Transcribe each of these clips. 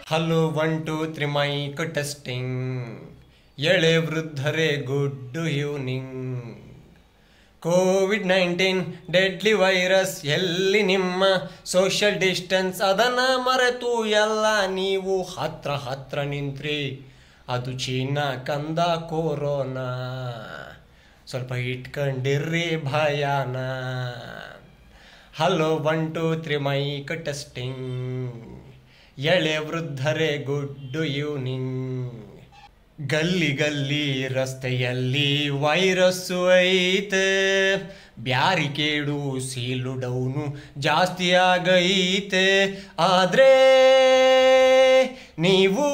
hello one two three mic testing ಎಳೆ ವೃದ್ಧರೇ good evening Covid nineteen deadly virus ಎಲ್ಲಿ ನಿಮ್ಮ ಸೋಷಿಯಲ್ ಡಿಸ್ಟೆನ್ಸ್ ಅದನ್ನ ಮರೆತು ಎಲ್ಲ ನೀವು ಹತ್ರ ಹತ್ರ ನಿಂತ್ರಿ ಅದು ಚೀನಾ ಕಂದ ಕೊರೋನಾ ಸ್ವಲ್ಪ ಇಟ್ಕೊಂಡಿರ್ರಿ ಭಯಾನ hello one two three mic testing ಎಳೆ ವೃದ್ಧರೇ ಗುಡ್ ಈವ್ನಿಂಗ್ ಗಲ್ಲಿ ಗಲ್ಲಿ ರಸ್ತೆಯಲ್ಲಿ ವೈರಸ್ಸು ಐತೆ ಬ್ಯಾರಿಕೇಡು ಸೀಲು ಡೌನು ಜಾಸ್ತಿ ಆಗೈತೆ ಆದ್ರೆ ನೀವು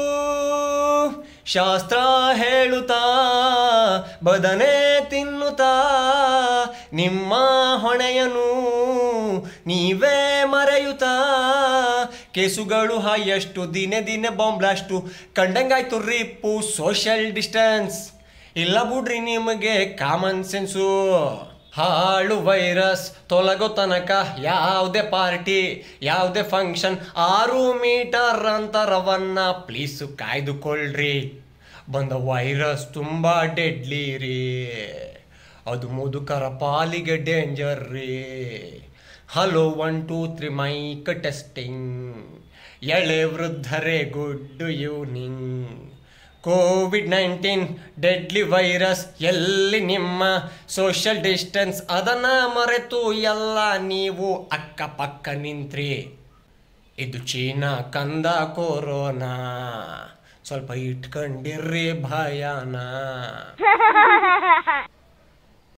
ಶಾಸ್ತ್ರ ಹೇಳುತ್ತಾ ಬದನೆ ತಿನ್ನುತ್ತಾ ನಿಮ್ಮ ಹೊಣೆಯನು ನೀವೇ ಮರೆಯುತ್ತಾ ಕೇಸುಗಳು ಹೈಯಷ್ಟು ದಿನೇ ದಿನೇ ಬಾಂಬ್ ಬ್ಲಾಸ್ಟು ಕಂಡಂಗಾಯ್ತು ರಿಪ್ಪು ಸೋಷಿಯಲ್ ಡಿಸ್ಟೆನ್ಸ್ ಇಲ್ಲ ಬಿಡ್ರಿ ನಿಮಗೆ ಕಾಮನ್ ಸೆನ್ಸು ಹಾಳು ವೈರಸ್ ತೊಲಗೋ ತನಕ ಯಾವುದೇ ಪಾರ್ಟಿ ಯಾವುದೇ ಫಂಕ್ಷನ್ ಆರು ಮೀಟರ್ ಅಂತರವನ್ನ ಪ್ಲೀಸ್ ಕಾಯ್ದುಕೊಳ್ಳ್ರಿ ಬಂದ ವೈರಸ್ ತುಂಬ ಡೆಡ್ಲಿ ರೀ ಅದು ಮುದುಕರ ಪಾಲಿಗೆ ಡೇಂಜರ್ ರೀ hello one two three mic testing ಎಳೆ ವೃದ್ಧರೇ good evening Covid nineteen deadly virus ಎಲ್ಲಿ ನಿಮ್ಮ ಸೋಷಿಯಲ್ ಡಿಸ್ಟೆನ್ಸ್ ಅದನ್ನ ಮರೆತು ಎಲ್ಲ ನೀವು ಅಕ್ಕಪಕ್ಕ ನಿಂತ್ರಿ ಇದು ಚೀನಾ ಕಂದ ಕೊರೋನಾ ಸ್ವಲ್ಪ ಇಟ್ಕೊಂಡಿರ್ರಿ ಭಯಾನ